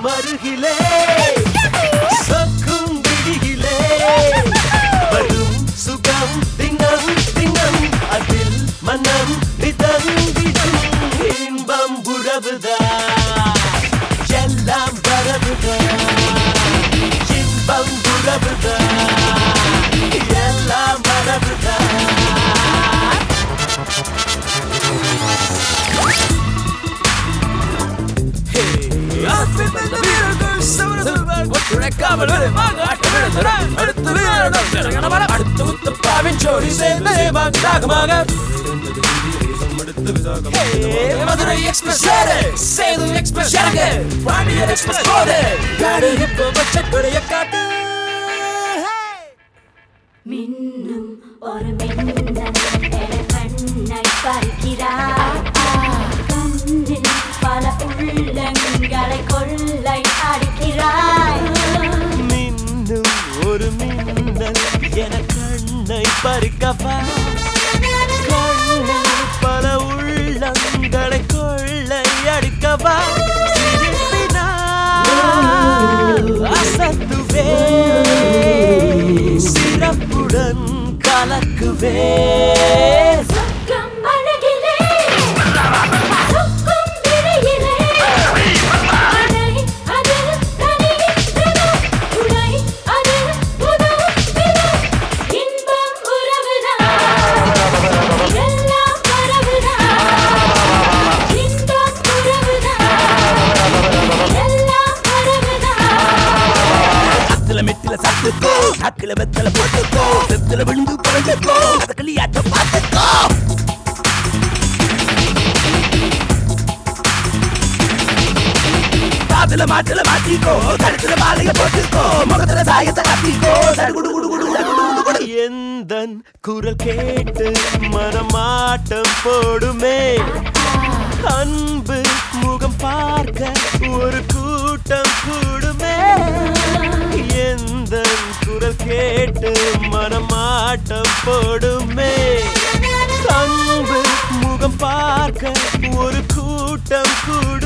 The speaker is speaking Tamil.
வரும் அருகிலே சொக்கும் விழியிலே வரும் சுகம் தினம் தினம் அதில் மனம் மிதந்திடும் இன்பம் உறவுதான் எல்லாம் வரவுதான் இன்பம் உறவுதான் எல்லாம் வரவுதான் மதுரை எக்ஸ்பிரஸ் ஏறு சேது எக்ஸ்பிரஸ் இறங்கு பாண்டியன் எக்ஸ்பிரஸ் போது காடு இப்ப வச்ச கொடைய காட்டு மின்னும் ஒரு மின்னல் என கண்ணை பறிக்கிறாய் கண்ணில் பல உள்ளங்களை கொள்ளை அடிக்கிறாய் மின்னும் ஒரு மின்னல் என கண்ணை பறிக்கவா கண்ணில் பல உள்ளங்களை கொள்ளை அடிக்கவா சிரிப்பினால் அசத்துவே சிறப்புடன் கலக்குவே சொர்க்கம் அழகிலே சொர்க்கம் விழியிலே அடை அதில் தனி தினம் உடை அதில் புது தினம் இன்பம் உறவுதான் எல்லாம் வரவுதான் இன்பம் உறவுதான் எல்லாம் வரவுதான் அத்துல மெட்டில சத்துக்கோ அக்கில வெத்தல போட்டுக்கோ செத்துல விழுந்து பிறந்துக்கோ களியாட்டம் பார்த்துக்கோ காதுல மாட்டுல மாட்டிக்கோ கழுத்துல மாலைய போட்டுக்கோ முகத்துல சாயத்தை கட்டிக்கோ சடுகுடு குடு குடு குடு குடு குடு எந்தன் குரல் கேட்டு மனமாட்டம் போடுமே அன்பு முகம் பார்க்க ஒரு கூட்டம் கூடுமே எந்த குரல் கேட்டு மனமாட்டம் போடுமே அன்பு முகம் பார்க்க ஒரு கூட்டம் கூடுமே